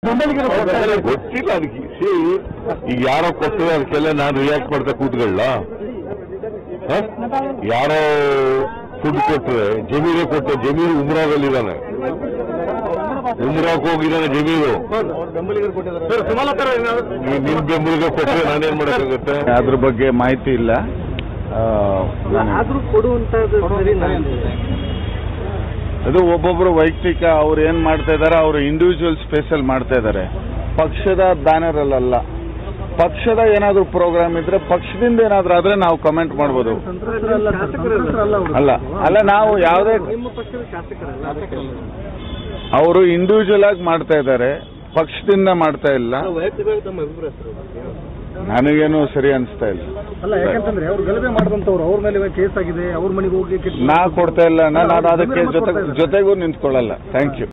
ಬೆಂಬಲಿಗರು ಕೊಡ್ತಾರೆ. ಗೊತ್ತಿಲ್ಲ ಅದಕ್ಕೆ ಸಿ ಈಗ ಯಾರೋ ಕೊಟ್ಟರೆ ಅದಕ್ಕೆಲ್ಲ ನಾನು ರಿಯಾಕ್ಟ್ ಮಾಡ್ತಾ ಕೂತ್ಕೊಳ್ಳ ಯಾರೋ ಫುಡ್ ಕೊಟ್ರೆ ಜಮೀರೇ ಕೊಟ್ಟೆ ಜಮೀರು ಉಮ್ರಾಗಲ್ಲಿದ್ದಾನೆ ಉಮ್ರಾಕ್ ಹೋಗಿದ್ದಾನೆ ಜಮೀರು ನೀ- ನಿನ್ ಬೆಂಬಲಿಗೆ ಕೊಟ್ಟರೆ ನಾನೇನ್ ಮಾಡಕ್ಕಾಗುತ್ತೆ ಅದ್ರ ಬಗ್ಗೆ ಮಾಹಿತಿ ಇಲ್ಲ ಆ, ನಾನು- ಆದ್ರೂ ಕೊಡುವಂತದ್ದು ಸರಿ ಅದು ಒಬ್ಬೊಬ್ರು ವೈಯಕ್ತಿಕ ಅವ್ರು ಏನ್ ಮಾಡ್ತಾ ಇದಾರೆ ಅವರು ಇಂಡಿವಿಜುವಲ್ ಸ್ಪೇಸ್ ಅಲ್ಲಿ ಮಾಡ್ತಾ ಇದಾರೆ ಪಕ್ಷದ ಬ್ಯಾನರ್ ಅಲ್ಲ ಪಕ್ಷದ ಏನಾದ್ರು ಪ್ರೋಗ್ರಾಮ್ ಇದ್ರೆ ಪಕ್ಷದಿಂದ ಏನಾದ್ರು ಆದ್ರೆ ನಾವು ಕಮೆಂಟ್ ಮಾಡ್ಬೋದು ಸಂತ್ರಸ್ತರಲ್ಲ ಸಂತ್ರಸ್ತರಲ್ಲ ಅವರು. ಅಲ್ಲ ಅಲ್ಲ ನಾವು ಯಾವುದೇ ನಿಮ್ಮ ಪಕ್ಷದ ಶಾಸಕರಲ್ಲ ಅವರು ಇಂಡಿವಿಜುವಲ್ ಆಗಿ ಮಾಡ್ತಾ ಇದ್ದಾರೆ ಪಕ್ಷದಿಂದ ಮಾಡ್ತಾ ಇಲ್ಲ ವೈಯಕ್ತಿಕವಾಗಿ ತಮ್ಮ ಅಭಿಪ್ರಾಯ ಸರ್ ನನಗೇನು ಸರಿ ಅನಿಸ್ತಾ ಇಲ್ಲ ಅಲ್ಲ ಯಾಕಂತಂದ್ರೆ ಅವ್ರು ಗಲಭೆ ಮಾಡಿದಂತವ್ರು ಅವ್ರ ಮೇಲೆ ಕೇಸ್ ಆಗಿದೆ ಅವ್ರ ಮನೆಗೆ ಹೋಗ್ಲಿಕ್ಕೆ ನಾ ಕೊಡ್ತಾ ಇಲ್ಲ ನಾನು ಅದಕ್ಕೆ ಜೊತೆ ಜೊತೆಗೂ ನಿಂತ್ಕೊಳ್ಳಲ್ಲ ಥ್ಯಾಂಕ್ ಯು